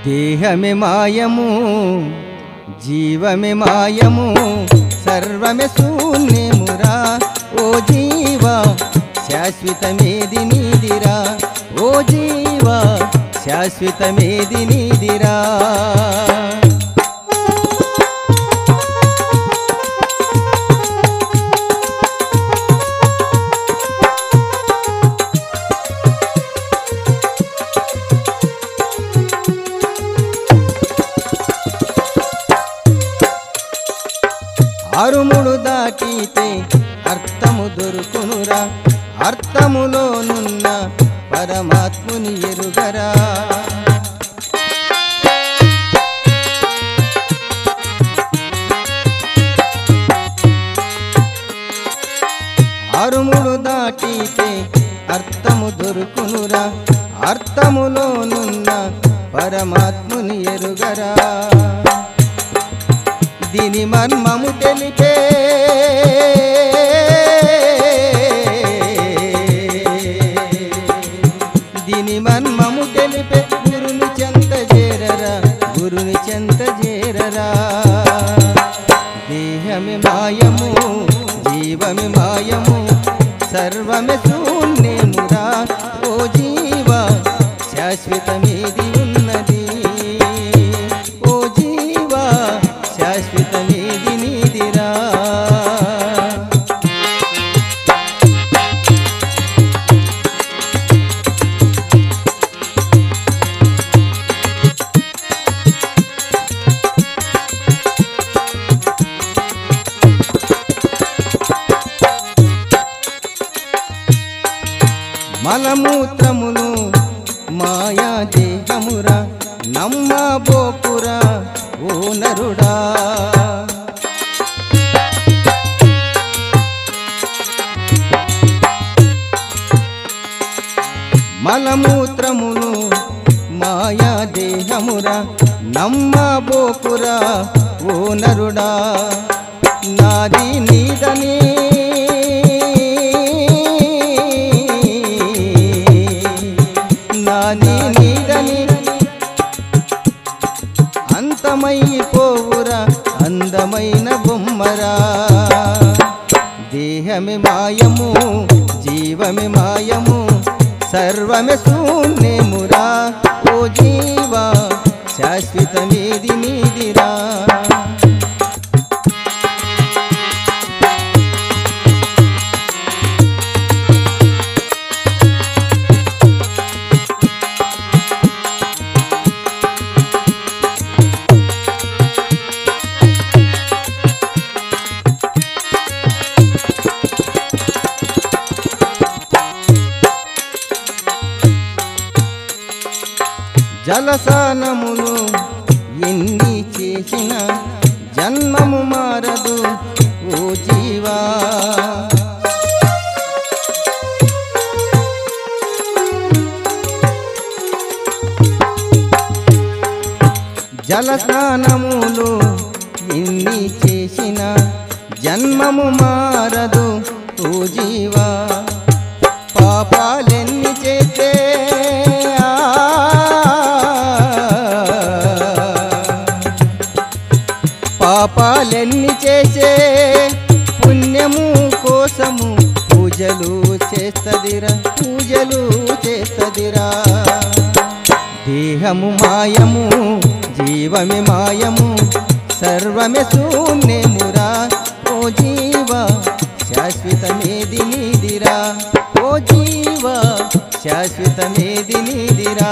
దేహమే మాయము జీవమే మాయము సర్వమే శూన్యమురా ఓ జీవా శాశ్వతమేది నీదిరా ఓ జీవా శాశ్వతమేది నీదిరా అరుముడు దాటితే అర్థము దొరుకునురా అర్థములోనున్న పరమాత్ముని ఎరుగరా అరుముడు దాటితే అర్థము దొరుకునురా అర్థములోనున్న పరమాత్ముని ఎరుగరా దీని మర్మము తెలిపే దీని మర్మము తెలిపే గురుని చెంత చేరరా గురుని చెంత చేరరా దేహమి మాయము జీవమి మాయము సర్వమి శూన్యమురా ఓ జీవ శాశ్వతమేది ఉన్నది ఓ జీవ శాశ్వతమేది నీదిరా మలమూత్రములు మాయా దేహమురా నమ్మబోకురా ఓ నరుడా మలమూత్రములు మాయా దేహమురా నమ్మబోకురా ఓ నరుడా నాది నీదని నాది నీదని అంతమైపోవురా అందమైన బొమ్మరా దేహమే మాయము జీవమే మాయము సర్వమే శూన్యమురా ఓ జీవా శాశ్వతమేది నీదిరా జలసానములు ఎన్ని చేసిన జన్మము మారదు ఓ జీవా జలస్నానములు ఎన్ని చేసిన జన్మము మారదు ఓ జీవా పాపాలెన్ని చేస్తే ఆ, పాపాలెన్ని చేసే పుణ్యము కోసము పూజలు చేస్తదిరా పూజలు చేస్తదిరా దేహము మాయము జీవమే మాయము సర్వమే శూన్యమురా ఓ జీవ శాశ్వతమేది నీదిరా ఓ జీవ శాశ్వతమేది నీదిరా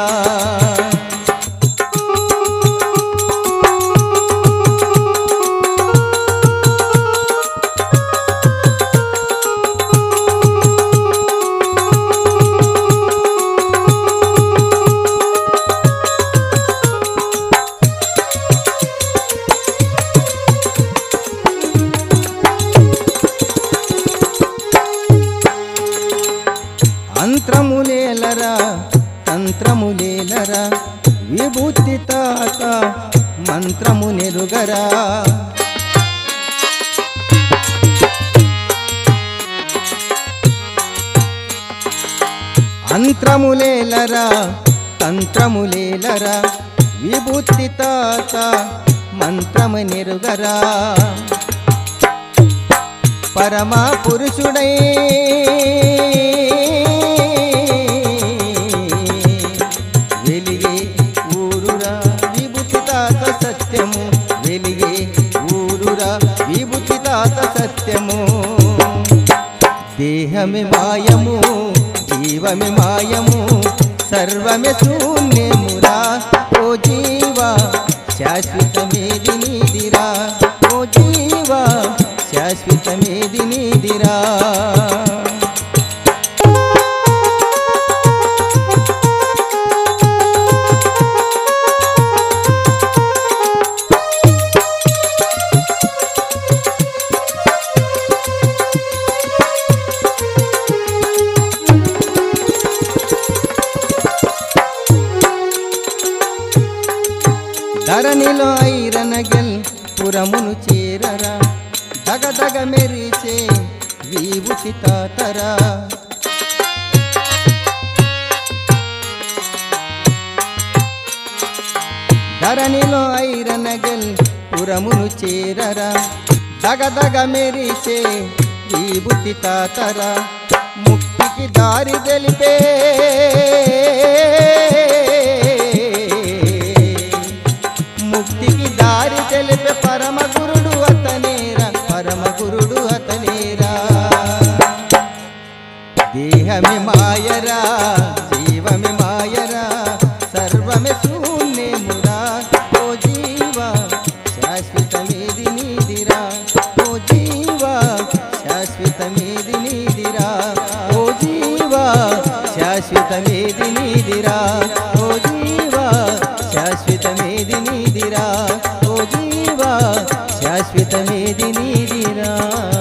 అంత్రములేలరా తంత్రములేలరా విభూతి తాత మంత్రము నెరుగరా అంత్రములేలరా తంత్రములేలరా విభూతి తాత మంత్రము నిరుగరా పరమా పురుషుడై వెలిగే ఊరురా విభూతి తాత సత్యము వెలిగే ఊరురా విభూతి తాత సత్యము దేహమే మాయము జీవమే మాయము సర్వమే శూన్యమురా ఓ జీవా శాశ్వతమేది నీదిరా ఓ జీవా శాశ్వతమేది నీదిరా ధరణిలో ఐరనగల్ పురమును చేరరా దగదగ మెరిసే విభూతి తాతరా ధరణిలో ఐరనగల్ పురమును చేరరా దగదగ మెరిసే విభూతి తాతరా ముక్తికి దారి తెలిపే ముక్తికి దారి తెలిపే పరమ గురుడు అతనేరా పరమ గురుడు అతనేరా దేహమే మాయరా జీవమే మాయరా సర్వమే శూన్యమురా ఓ జీవా శాశ్వతమేది నీదిరా ఓ జీవా శాశ్వతమేది నీదిరా ఓ జీవా శాశ్వతమేది నీదిరా ఓ జీవా శాశ్వతమేది నీదిరా ఓ జీవా శాశ్వతమేది నీదిరా